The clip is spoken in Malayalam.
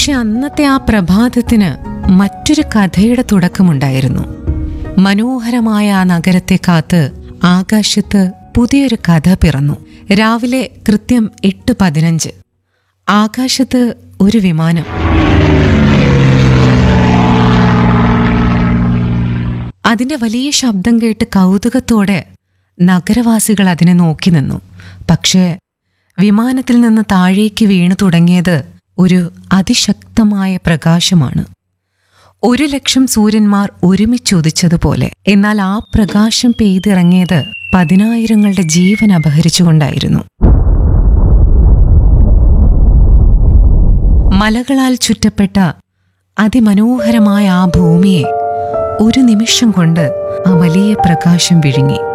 പക്ഷെ അന്നത്തെ ആ പ്രഭാതത്തിന് മറ്റൊരു കഥയുടെ തുടക്കമുണ്ടായിരുന്നു മനോഹരമായ ആ നഗരത്തെ കാത്ത് ആകാശത്ത് പുതിയൊരു കഥ പിറന്നു രാവിലെ കൃത്യം എട്ട് പതിനഞ്ച് ആകാശത്ത് ഒരു വിമാനം അതിന്റെ വലിയ ശബ്ദം കേട്ട് കൗതുകത്തോടെ നഗരവാസികൾ അതിനെ നോക്കി നിന്നു പക്ഷേ വിമാനത്തിൽ നിന്ന് താഴേക്ക് വീണു തുടങ്ങിയത് ഒരു അതിശക്തമായ പ്രകാശമാണ് ഒരു ലക്ഷം സൂര്യന്മാർ ഒരുമിച്ചുദിച്ചതുപോലെ എന്നാൽ ആ പ്രകാശം പെയ്തിറങ്ങിയത് പതിനായിരങ്ങളുടെ ജീവൻ അപഹരിച്ചുകൊണ്ടായിരുന്നു മലകളാൽ ചുറ്റപ്പെട്ട അതിമനോഹരമായ ആ ഭൂമിയെ ഒരു നിമിഷം കൊണ്ട് ആ വലിയ പ്രകാശം വിഴുങ്ങി